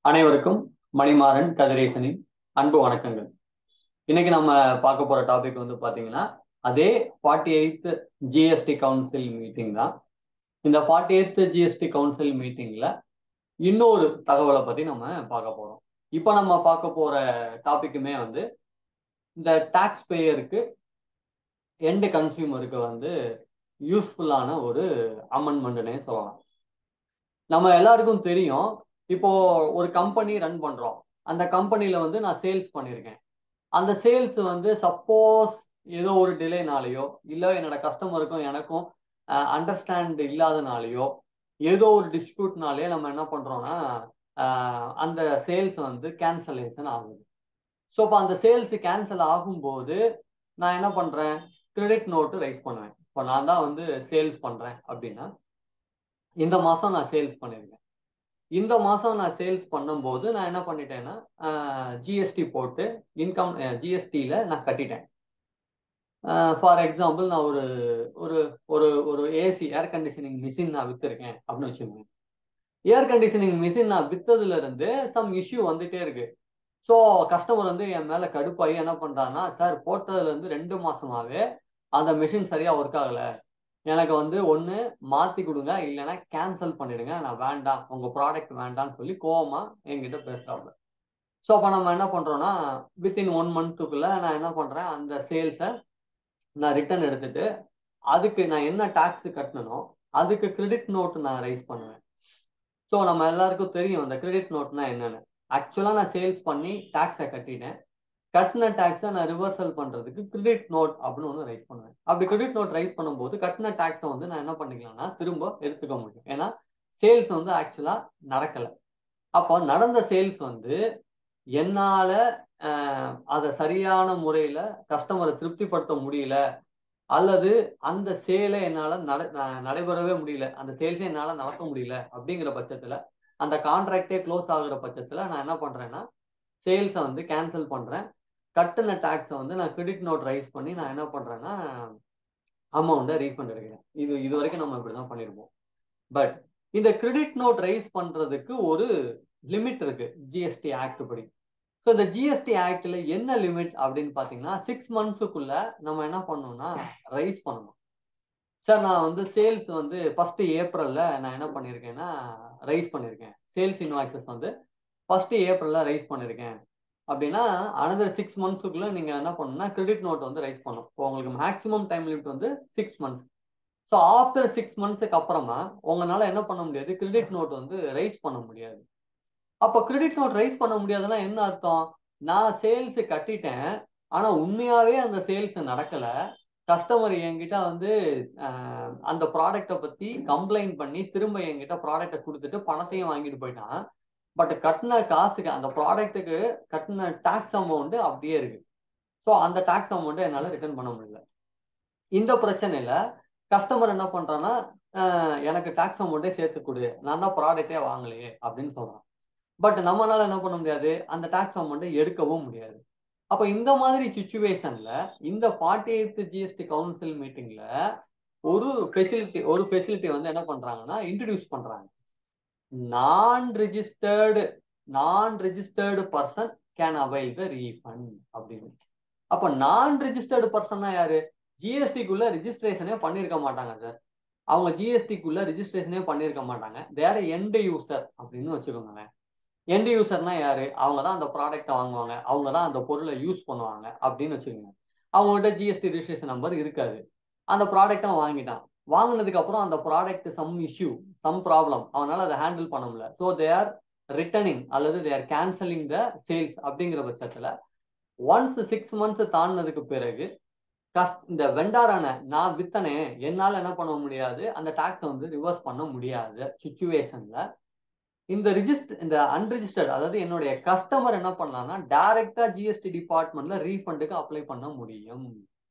அனைவருக்கும் மணிமாறன் கதிரேசனின் அன்பு வணக்கங்கள் இன்னைக்கு நம்ம பார்க்க போற டாபிக் வந்து பாத்தீங்கன்னா அதே forty eight GST council meeting தான் இந்த ஃபார்ட்டி எயித் ஜிஎஸ்டி கவுன்சில் மீட்டிங்ல இன்னொரு தகவலை பத்தி நம்ம பார்க்க போறோம் இப்போ நம்ம பார்க்க போற டாபிக்குமே வந்து இந்த டாக்ஸ் பேயருக்கு எண்டு கன்சியூமருக்கு வந்து யூஸ்ஃபுல்லான ஒரு அமெண்ட்மெண்ட்னே சொல்லலாம் நம்ம எல்லாருக்கும் தெரியும் இப்போ ஒரு கம்பெனி ரன் பண்றோம் அந்த கம்பெனில வந்து நான் சேல்ஸ் பண்ணியிருக்கேன் அந்த சேல்ஸ் வந்து சப்போஸ் ஏதோ ஒரு டிலேனாலேயோ இல்லை என்னோட கஸ்டமருக்கும் எனக்கும் அண்டர்ஸ்டாண்ட் இல்லாதனாலேயோ ஏதோ ஒரு டிஸ்பியூட்னாலே நம்ம என்ன பண்றோம்னா அந்த சேல்ஸ் வந்து கேன்சலேஷன் ஆகுது ஸோ இப்போ அந்த சேல்ஸ் கேன்சல் ஆகும்போது நான் என்ன பண்றேன் கிரெடிட் நோட்டு ரைஸ் பண்ணுவேன் இப்போ நான் தான் வந்து சேல்ஸ் பண்றேன் அப்படின்னா இந்த மாசம் நான் சேல்ஸ் பண்ணியிருக்கேன் இந்த மாசம் நான் சேல்ஸ் பண்ணும்போது நான் என்ன பண்ணிட்டேன்னா ஜிஎஸ்டி போட்டு இன்கம் ஜிஎஸ்டியில நான் கட்டிட்டேன் ஃபார் எக்ஸாம்பிள் நான் ஒரு ஒரு ஒரு ஒரு ஏசி ஏர் கண்டிஷனிங் மிஷின் நான் வித்துருக்கேன் அப்படின்னு வச்சுக்கோங்க ஏர் கண்டிஷனிங் மிஷின் நான் வித்ததுல இருந்து சம் இஷ்யூ வந்துட்டே இருக்கு ஸோ கஸ்டமர் வந்து என் மேல கடுப்பாகி என்ன பண்றான்னா சார் போட்டதுல இருந்து ரெண்டு மாசமாவே அந்த மிஷின் சரியா ஒர்க் ஆகல எனக்கு வந்து ஒன்று மாற்றி கொடுங்க இல்லைன்னா கேன்சல் பண்ணிடுங்க நான் வேண்டாம் உங்கள் ப்ராடக்ட் வேண்டாம்னு சொல்லி கோவமா என்கிட்ட பேசுகிறாப்புல ஸோ அப்போ நம்ம என்ன பண்ணுறோன்னா வித்தின் ஒன் மந்த்துக்குள்ளே நான் என்ன பண்ணுறேன் அந்த சேல்ஸை நான் ரிட்டர்ன் எடுத்துட்டு அதுக்கு நான் என்ன டாக்ஸ் கட்டணும் அதுக்கு கிரெடிட் நோட் நான் ரைஸ் பண்ணுவேன் ஸோ நம்ம எல்லாருக்கும் தெரியும் அந்த கிரெடிட் நோட்னா என்னென்னு ஆக்சுவலாக நான் சேல்ஸ் பண்ணி டாக்ஸை கட்டிட்டேன் கட்டின டேக்ஸை நான் ரிவர்சல் பண்ணுறதுக்கு கிரெடிட் நோட் அப்படின்னு ஒன்று ரைஸ் பண்ணுவேன் அப்படி கிரெடிட் நோட் ரைஸ் பண்ணும்போது கட்டின டேக்ஸை வந்து நான் என்ன பண்ணிக்கலாம்னா திரும்ப எடுத்துக்க முடியும் ஏன்னா சேல்ஸ் வந்து ஆக்சுவலாக நடக்கலை அப்போ நடந்த சேல்ஸ் வந்து என்னால் அதை சரியான முறையில் கஸ்டமரை திருப்திப்படுத்த முடியல அல்லது அந்த சேலை என்னால் நட நடைபெறவே முடியல அந்த சேல்ஸை என்னால் நடத்த முடியல அப்படிங்கிற பட்சத்தில் அந்த கான்ட்ராக்டே க்ளோஸ் ஆகுற பட்சத்தில் நான் என்ன பண்ணுறேன்னா சேல்ஸை வந்து கேன்சல் பண்ணுறேன் கட்டின டேக்ஸை வந்து நான் கிரெடிட் நோட் ரைஸ் பண்ணி நான் என்ன பண்ணுறேன்னா அமௌண்ட்டை ரீஃபண்ட் எடுக்கிறேன் இது இது வரைக்கும் நம்ம இப்படி தான் பண்ணியிருப்போம் பட் இந்த கிரெடிட் நோட் ரைஸ் பண்ணுறதுக்கு ஒரு லிமிட் இருக்கு ஜிஎஸ்டி ஆக்ட் படி ஸோ இந்த ஜிஎஸ்டி ஆக்டில் என்ன லிமிட் அப்படின்னு பார்த்தீங்கன்னா சிக்ஸ் மந்த்ஸுக்குள்ள நம்ம என்ன பண்ணணும்னா ரைஸ் பண்ணணும் சார் நான் வந்து சேல்ஸ் வந்து ஃபர்ஸ்ட் ஏப்ரலில் நான் என்ன பண்ணியிருக்கேன்னா ரைஸ் பண்ணியிருக்கேன் சேல்ஸ் இன்வாய்சஸ் வந்து ஃபர்ஸ்ட் ஏப்ரலில் ரைஸ் பண்ணியிருக்கேன் அப்படின்னா அனதர் சிக்ஸ் மந்த்ஸுக்குள்ள நீங்க என்ன பண்ணணும்னா கிரெடிட் நோட் வந்து ரைஸ் பண்ணும் இப்போ உங்களுக்கு மேக்ஸிமம் டைம் லிமிட் வந்து six months so after six மந்த்ஸுக்கு அப்புறமா உங்களால என்ன பண்ண முடியாது கிரெடிட் நோட் வந்து ரைஸ் பண்ண முடியாது அப்போ கிரெடிட் நோட் ரைஸ் பண்ண முடியாதுன்னா என்ன அர்த்தம் நான் சேல்ஸ் கட்டிட்டேன் ஆனா உண்மையாவே அந்த சேல்ஸ் நடக்கல கஸ்டமர் என்கிட்ட வந்து அந்த ப்ராடக்டை பத்தி கம்ப்ளைண்ட் பண்ணி திரும்ப என்கிட்ட ப்ராடக்டை கொடுத்துட்டு பணத்தையும் வாங்கிட்டு போயிட்டான் பட் கட்டின காசுக்கு அந்த ப்ராடக்ட்டுக்கு கட்டின டாக்ஸ் அமௌண்ட் அப்படியே இருக்கு ஸோ அந்த டாக்ஸ் அமௌண்ட்டை என்னால் ரிட்டர்ன் பண்ண முடியல இந்த பிரச்சனையில கஸ்டமர் என்ன பண்றான்னா எனக்கு டாக்ஸ் அமௌண்ட்டே சேர்த்து கொடு நான் தான் ப்ராடக்டே வாங்கலையே அப்படின்னு சொல்றான் பட் நம்மளால என்ன பண்ண முடியாது அந்த டாக்ஸ் அமௌண்ட்டை எடுக்கவும் முடியாது அப்போ இந்த மாதிரி சுச்சுவேஷன்ல இந்த ஃபார்ட்டி எய்த் ஜிஎஸ்டி கவுன்சில் மீட்டிங்ல ஒரு ஃபெசிலிட்டி ஒரு ஃபெசிலிட்டி வந்து என்ன பண்றாங்கன்னா இன்ட்ரடியூஸ் பண்றாங்க நான் ரிஜிஸ்டர்டு நான் registered person can avail the refund அப்படின்னு அப்போ நான் ரிஜிஸ்டர்டு பர்சன்னா யாரு ஜிஎஸ்டிக்குள்ள ரிஜிஸ்ட்ரேஷனே பண்ணியிருக்க மாட்டாங்க சார் அவங்க ஜிஎஸ்டிக்குள்ள ரிஜிஸ்ட்ரேஷனே பண்ணியிருக்க மாட்டாங்க வேற எண்டு யூசர் அப்படின்னு வச்சுக்கோங்களேன் எண்டு யூசர்னா யாரு அவங்க தான் அந்த ப்ராடக்டை வாங்குவாங்க அவங்க தான் அந்த பொருளை யூஸ் பண்ணுவாங்க அப்படின்னு வச்சுக்கோங்க அவங்ககிட்ட ஜிஎஸ்டி ரிஜிஸ்ட்ரேஷன் நம்பர் இருக்காது அந்த ப்ராடக்டை வாங்கிட்டான் வாங்கினதுக்கு அப்புறம் அந்த product some issue some problem அவனால அதை ஹேண்டில் பண்ண முடியல ஸோ தே ஆர் ரிட்டர்னிங் அல்லது they are cancelling the sales அப்படிங்கிற பட்சத்தில் ஒன்ஸ் சிக்ஸ் மந்த்ஸ் தாண்டினதுக்கு பிறகு கஸ்ட் இந்த வெண்டாரான நான் வித்தனே என்னால் என்ன பண்ண முடியாது அந்த டாக்ஸை வந்து ரிவர்ஸ் பண்ண முடியாது சுச்சுவேஷன்ல இந்த ரிஜிஸ்டர் இந்த அன்ரிஜிஸ்டர்ட் அதாவது என்னுடைய கஸ்டமர் என்ன பண்ணலாம்னா டைரக்டா ஜிஎஸ்டி டிபார்ட்மெண்ட்ல ரீஃபண்டுக்கு அப்ளை பண்ண முடியும்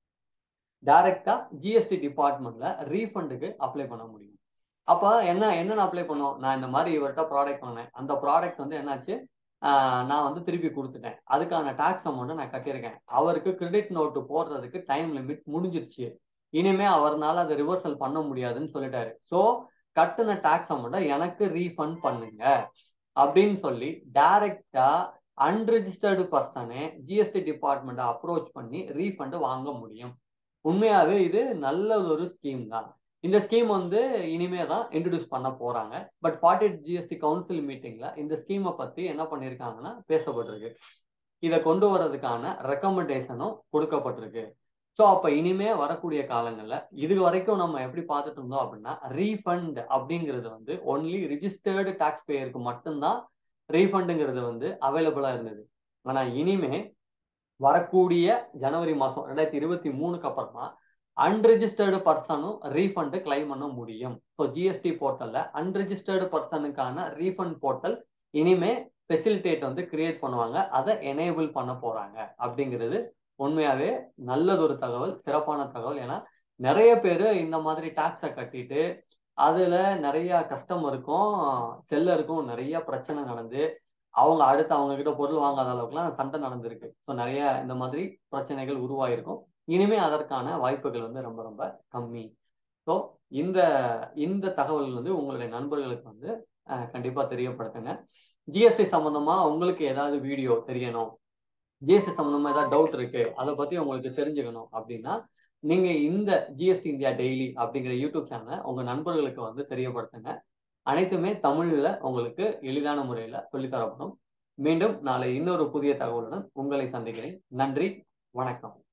டைரக்டா ஜிஎஸ்டி டிபார்ட்மெண்ட்ல ரீஃபண்டுக்கு அப்ளை பண்ண முடியும் அப்போ என்ன என்னென்ன அப்ளை பண்ணோம் நான் இந்த மாதிரி இவர்கிட்ட ப்ராடக்ட் வாங்கினேன் அந்த ப்ராடக்ட் வந்து என்னாச்சு நான் வந்து திருப்பி கொடுத்துட்டேன் அதுக்கான டாக்ஸ் அமௌண்ட்டை நான் கட்டியிருக்கேன் அவருக்கு கிரெடிட் நோட்டு போடுறதுக்கு டைம் லிமிட் முடிஞ்சிருச்சு இனிமே அவர்னால அதை ரிவர்சல் பண்ண முடியாதுன்னு சொல்லிட்டாரு ஸோ கட்டுன டாக்ஸ் அமௌண்ட்டை எனக்கு ரீஃபண்ட் பண்ணுங்க அப்படின்னு சொல்லி டைரக்டா அன்ரிஜிஸ்டர்டு பர்சனே ஜிஎஸ்டி டிபார்ட்மெண்ட்டை அப்ரோச் பண்ணி ரீஃபண்ட் வாங்க முடியும் உண்மையாவே இது நல்ல ஒரு ஸ்கீம் தான் இந்த ஸ்கீம் வந்து இனிமே தான் இன்ட்ரடியூஸ் பண்ண போறாங்க but forty eight GST council மீட்டிங்ல இந்த ஸ்கீமை பத்தி என்ன பண்ணியிருக்காங்கன்னா பேசப்பட்டிருக்கு இதை கொண்டு வர்றதுக்கான ரெக்கமெண்டேஷனும் கொடுக்கப்பட்டிருக்கு ஸோ அப்போ இனிமே வரக்கூடிய காலங்களில் இது வரைக்கும் நம்ம எப்படி பார்த்துட்டு இருந்தோம் அப்படின்னா ரீஃபண்ட் அப்படிங்கிறது வந்து ஒன்லி ரிஜிஸ்டர்டு டாக்ஸ் பேயருக்கு மட்டும்தான் ரீஃபண்டுங்கிறது வந்து அவைலபிளாக இருந்தது ஆனால் இனிமே வரக்கூடிய ஜனவரி மாதம் ரெண்டாயிரத்தி இருபத்தி மூணுக்கு அப்புறமா அன்ரிஜிஸ்டர்டு பர்சனும் ரீஃபண்டு கிளைம் பண்ண முடியும் ஸோ ஜிஎஸ்டி போர்ட்டலில் அன்ரிஜிஸ்டர்டு பர்சனுக்கான ரீஃபண்ட் போர்ட்டல் இனிமே ஃபெசிலிட்டேட் வந்து கிரியேட் பண்ணுவாங்க அதை எனேபிள் பண்ண போறாங்க அப்படிங்கிறது உண்மையாவே நல்லதொரு தகவல் சிறப்பான தகவல் ஏன்னா நிறைய பேர் இந்த மாதிரி டாக்ஸை கட்டிட்டு அதுல நிறைய கஸ்டமருக்கும் செல்லருக்கும் நிறைய பிரச்சனை நடந்து அவங்க அடுத்து அவங்க கிட்ட பொருள் வாங்காத அளவுக்குலாம் சண்டை நடந்திருக்கு ஸோ நிறைய இந்த மாதிரி பிரச்சனைகள் உருவாயிருக்கும் இனிமே அதற்கான வாய்ப்புகள் வந்து ரொம்ப ரொம்ப கம்மி ஸோ இந்த இந்த தகவல் வந்து உங்களுடைய நண்பர்களுக்கு வந்து கண்டிப்பா தெரியப்படுத்துங்க ஜிஎஸ்டி சம்பந்தமா உங்களுக்கு ஏதாவது வீடியோ தெரியணும் ஜிஎஸ்டி சம்பந்தமா ஏதாவது டவுட் இருக்கு அதை பத்தி உங்களுக்கு தெரிஞ்சுக்கணும் அப்படின்னா நீங்க இந்த ஜிஎஸ்டி இந்தியா டெய்லி அப்படிங்கிற யூடியூப் சேனலை உங்க நண்பர்களுக்கு வந்து தெரியப்படுத்துங்க அனைத்துமே தமிழ்ல உங்களுக்கு எளிதான முறையில சொல்லித்தரப்படும் மீண்டும் நாளை இன்னொரு புதிய தகவலுடன் உங்களை சந்திக்கிறேன் நன்றி வணக்கம்